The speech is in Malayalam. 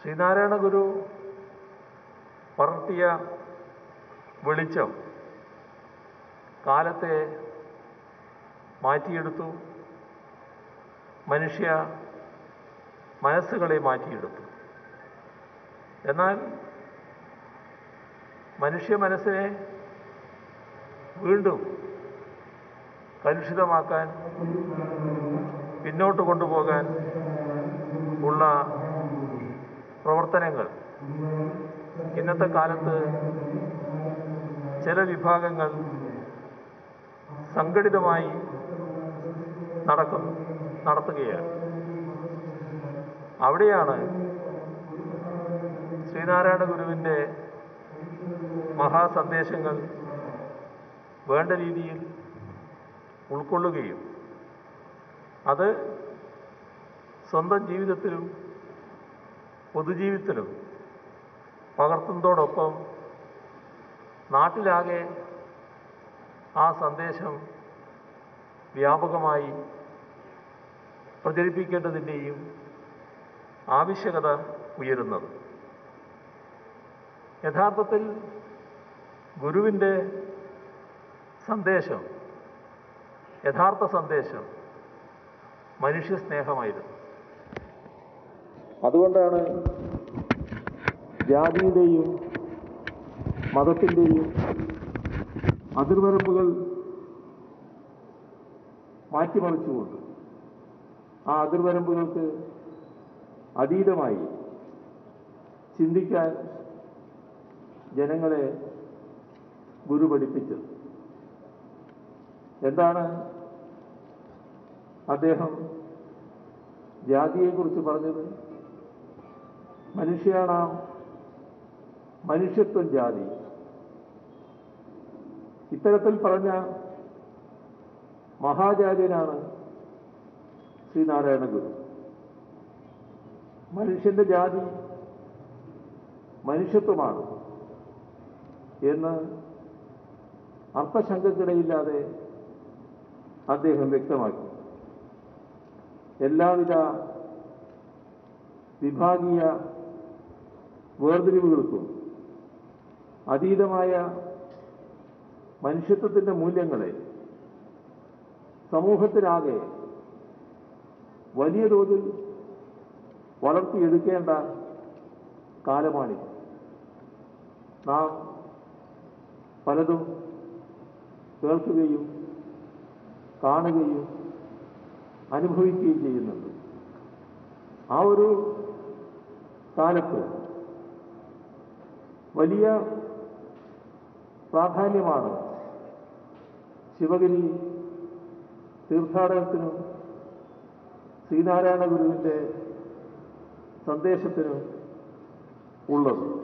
ശ്രീനാരായണ ഗുരു പടർത്തിയ വെളിച്ചം കാലത്തെ മാറ്റിയെടുത്തു മനുഷ്യ മനസ്സുകളെ മാറ്റിയെടുത്തു എന്നാൽ മനുഷ്യ മനസ്സിനെ വീണ്ടും കലുഷിതമാക്കാൻ പിന്നോട്ട് കൊണ്ടുപോകാൻ ഉള്ള പ്രവർത്തനങ്ങൾ ഇന്നത്തെ കാലത്ത് ചില വിഭാഗങ്ങൾ സംഘടിതമായി നടക്കുന്നു നടത്തുകയാണ് അവിടെയാണ് ശ്രീനാരായണ ഗുരുവിൻ്റെ മഹാസന്ദേശങ്ങൾ വേണ്ട രീതിയിൽ ഉൾക്കൊള്ളുകയും അത് സ്വന്തം ജീവിതത്തിലും പൊതുജീവിതത്തിലും പകർത്തുന്നതോടൊപ്പം നാട്ടിലാകെ ആ സന്ദേശം വ്യാപകമായി പ്രചരിപ്പിക്കേണ്ടതിൻ്റെയും ആവശ്യകത ഉയരുന്നത് യഥാർത്ഥത്തിൽ ഗുരുവിൻ്റെ സന്ദേശം യഥാർത്ഥ സന്ദേശം മനുഷ്യസ്നേഹമായിരുന്നു അതുകൊണ്ടാണ് ജാതിയുടെയും മതത്തിൻ്റെയും അതിർവരമ്പുകൾ മാറ്റിമറിച്ചുകൊണ്ട് ആ അതിർവരമ്പുകൾക്ക് അതീതമായി ചിന്തിക്കാൻ ജനങ്ങളെ ഗുരു പഠിപ്പിച്ചത് എന്താണ് അദ്ദേഹം ജാതിയെക്കുറിച്ച് പറഞ്ഞത് മനുഷ്യാണാം മനുഷ്യത്വം ജാതി ഇത്തരത്തിൽ പറഞ്ഞ മഹാചാര്യനാണ് ശ്രീനാരായണ ഗുരു മനുഷ്യന്റെ ജാതി മനുഷ്യത്വമാണ് എന്ന് അർത്ഥശങ്കക്കിടയില്ലാതെ അദ്ദേഹം വ്യക്തമാക്കി എല്ലാവിധ വിഭാഗീയ വേർതിരിവുകൾക്കും അതീതമായ മനുഷ്യത്വത്തിൻ്റെ മൂല്യങ്ങളെ സമൂഹത്തിലാകെ വലിയ തോതിൽ വളർത്തിയെടുക്കേണ്ട കാലമാണിത് നാം പലതും കേൾക്കുകയും കാണുകയും അനുഭവിക്കുകയും ചെയ്യുന്നുണ്ട് ആ ഒരു കാലത്ത് വലിയ പ്രാധാന്യമാണ് ശിവഗിരി തീർത്ഥാടനത്തിനും ശ്രീനാരായണ ഗുരുവിൻ്റെ സന്ദേശത്തിനും ഉള്ളത്